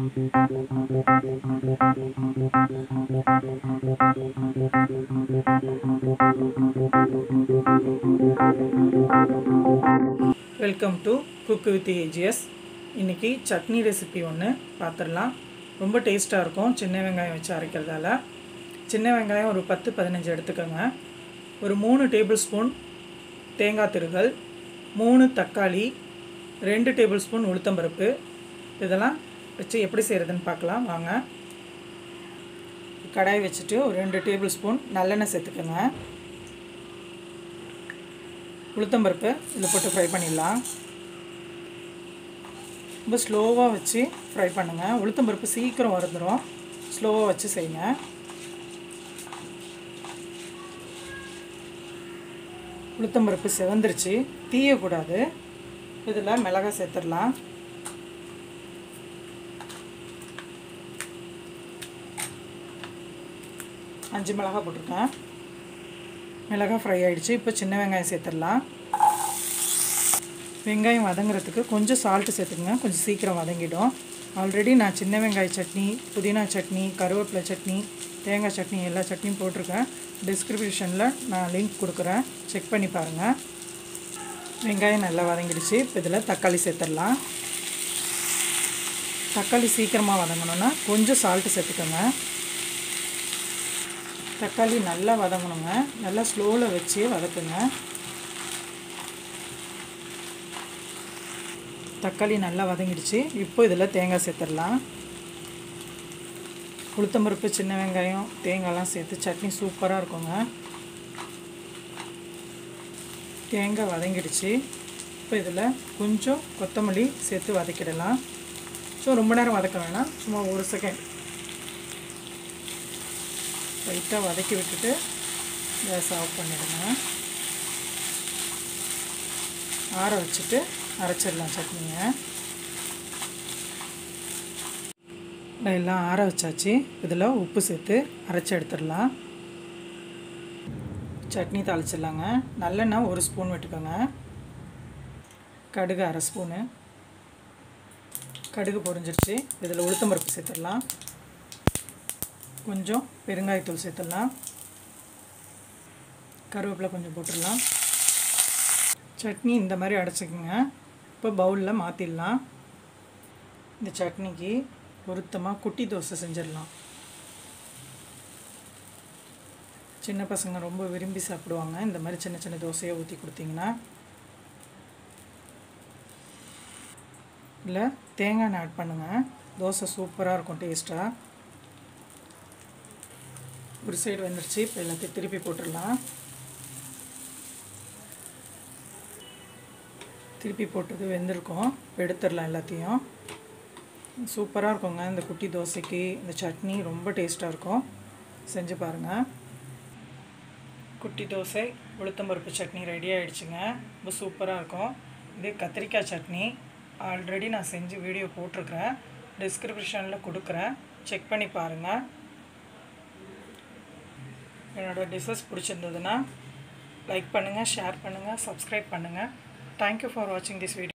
welcome to cook with AGS இன்றைக்கி chutney recipe ஒன்று பார்த்துடலாம் ரொம்ப டேஸ்ட்டாக இருக்கும் சின்ன வெங்காயம் வச்சு அரைக்கிறதால சின்ன வெங்காயம் ஒரு பத்து பதினஞ்சு எடுத்துக்கோங்க ஒரு மூணு டேபிள் ஸ்பூன் தேங்காய் திருகல் மூணு தக்காளி ரெண்டு டேபிள் ஸ்பூன் உளுத்தம்பருப்பு இதெல்லாம் வச்சு எப்படி செய்கிறதுன்னு பார்க்கலாம் வாங்க கடாய் வச்சுட்டு ஒரு ரெண்டு டேபிள் ஸ்பூன் நல்லெண்ணெய் சேர்த்துக்கோங்க உளுத்தம்பருப்பு இதில் போட்டு ஃப்ரை பண்ணிடலாம் ரொம்ப ஸ்லோவாக வச்சு ஃப்ரை பண்ணுங்கள் உளுத்தம்பருப்பு சீக்கிரம் வறுந்துடும் ஸ்லோவாக வச்சு செய்யுங்க உளுத்தம்பருப்பு செவந்துருச்சு தீயக்கூடாது இதில் மிளகாய் சேர்த்துடலாம் அஞ்சு மிளகாய் போட்டிருக்கேன் மிளகாய் ஃப்ரை ஆகிடுச்சு இப்போ சின்ன வெங்காயம் சேர்த்துடலாம் வெங்காயம் வதங்குறதுக்கு கொஞ்சம் சால்ட்டு சேர்த்துக்கங்க கொஞ்சம் சீக்கிரம் வதங்கிடும் ஆல்ரெடி நான் சின்ன வெங்காய சட்னி புதினா சட்னி கருவேப்பிலை சட்னி தேங்காய் சட்னி எல்லா சட்னியும் போட்டிருக்கேன் டிஸ்கிரிப்ஷனில் நான் லிங்க் கொடுக்குறேன் செக் பண்ணி பாருங்கள் வெங்காயம் நல்லா வதங்கிடுச்சு இப்போ இதில் தக்காளி சேர்த்துடலாம் தக்காளி சீக்கிரமாக வதங்கணுன்னா கொஞ்சம் சால்ட்டு சேர்த்துக்கோங்க தக்காளி நல்லா வதங்கணுங்க நல்லா ஸ்லோவில் வச்சு வதக்குங்க தக்காளி நல்லா வதங்கிடுச்சு இப்போ இதில் தேங்காய் சேர்த்துடலாம் உளுத்தம்பருப்பு சின்ன வெங்காயம் தேங்காய்லாம் சேர்த்து சட்னி சூப்பராக இருக்குங்க தேங்காய் வதங்கிடுச்சு இப்போ இதில் கொஞ்சம் கொத்தமல்லி சேர்த்து வதக்கிடலாம் ஸோ ரொம்ப நேரம் வதக்க வேணாம் சும்மா ஒரு செகண்ட் லைட்டாக வதக்கி விட்டுட்டு கேஸ் ஆஃப் பண்ணிடுங்க ஆற வச்சுட்டு அரைச்சிடலாம் சட்னியை எல்லாம் ஆற வச்சாச்சு இதில் உப்பு சேர்த்து அரைச்சி எடுத்துடலாம் சட்னி தாளிச்சிடலாங்க நல்லெண்ணெய் ஒரு ஸ்பூன் விட்டுக்கோங்க கடுகு அரை ஸ்பூனு கடுகு பொரிஞ்சிருச்சு இதில் உளுத்தம்பருப்பு சேர்த்துடலாம் கொஞ்சம் பெருங்காயத்தூள் சேர்த்துடலாம் கருவேப்பிலை கொஞ்சம் போட்டுடலாம் சட்னி இந்த மாதிரி அடைச்சிக்கோங்க இப்போ பவுலில் மாற்றிடலாம் இந்த சட்னிக்கு பொருத்தமாக குட்டி தோசை செஞ்சிடலாம் சின்ன பசங்க ரொம்ப விரும்பி சாப்பிடுவாங்க இந்த மாதிரி சின்ன சின்ன தோசையை ஊற்றி கொடுத்தீங்கன்னா இல்லை தேங்காய் ஆட் பண்ணுங்கள் தோசை சூப்பராக இருக்கும் டேஸ்ட்டாக ஒரு சைடு வந்துருச்சு இப்போ எல்லாத்தையும் திருப்பி போட்டுடலாம் திருப்பி போட்டது வெந்திருக்கும் எடுத்துடலாம் எல்லாத்தையும் சூப்பராக இருக்குங்க இந்த குட்டி தோசைக்கு இந்த சட்னி ரொம்ப டேஸ்ட்டாக இருக்கும் செஞ்சு பாருங்கள் குட்டி தோசை உளுத்தம்பருப்பு சட்னி ரெடி ஆகிடுச்சுங்க ரொம்ப சூப்பராக இருக்கும் இது கத்திரிக்காய் சட்னி ஆல்ரெடி நான் செஞ்சு வீடியோ போட்டிருக்கிறேன் டிஸ்கிரிப்ஷனில் கொடுக்குறேன் செக் பண்ணி பாருங்கள் என்னோடய டிஷ்ஷஸ் பிடிச்சிருந்ததுன்னா லைக் பண்ணுங்கள் ஷேர் பண்ணுங்கள் சப்ஸ்கிரைப் பண்ணுங்கள் தேங்க்யூ ஃபார் வாட்சிங் திஸ் வீடியோ